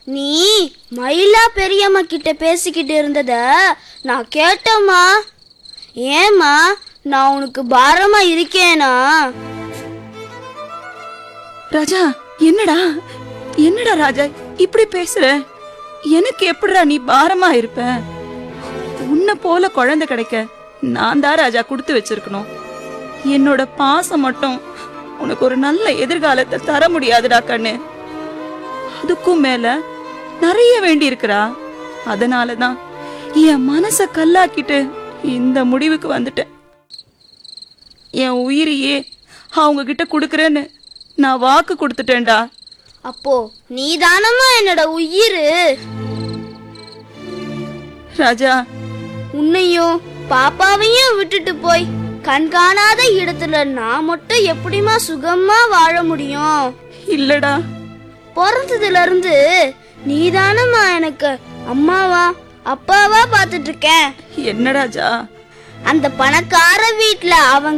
நீ மயிலா பெரியம்மா கிட்ட பேசிக்கிட்டு இருந்தத நான் கேட்டேம்மா ஏம்மா நான் உனக்கு பாரமா இருக்கேனா ராஜா என்னடா என்னடா ராஜா இப்படி பேசுற எனக்கு எப்படிடா நீ பாரமா இருப்ப உன்னை போல குழந்தை கிடைக்க நான் தான் ராஜா கொடுத்து வச்சிருக்கணும் என்னோட பாசம் மட்டும் உனக்கு ஒரு நல்ல எதிர்காலத்தை தர முடியாதுடா கண்ணு அதுக்கும் மேல நிறைய வேண்டி இருக்கிறா அதனாலதான் என் மனச கல்லாக்கிட்டு இந்த முடிவுக்கு வந்துட்டேன் என் உயிரையே அவங்க கிட்ட கொடுக்கறேன்னு நான் வாக்கு கொடுத்துட்டேன்டா அப்போ நீ தானம்மா என்னோட உயிர் ராஜா உன்னையும் பாப்பாவையும் விட்டுட்டு போய் கண்காணாத இடத்துல நான் மட்டும் எப்படிம்மா சுகமா வாழ முடியும் இல்லடா பிறந்ததுல இருந்து நீதானம்மா எனக்கு அம்மாவா அப்பாவா பார்த்துட்டு இருக்கேன் என்ன ராஜா அந்த பணக்கார வீட்ல அவங்க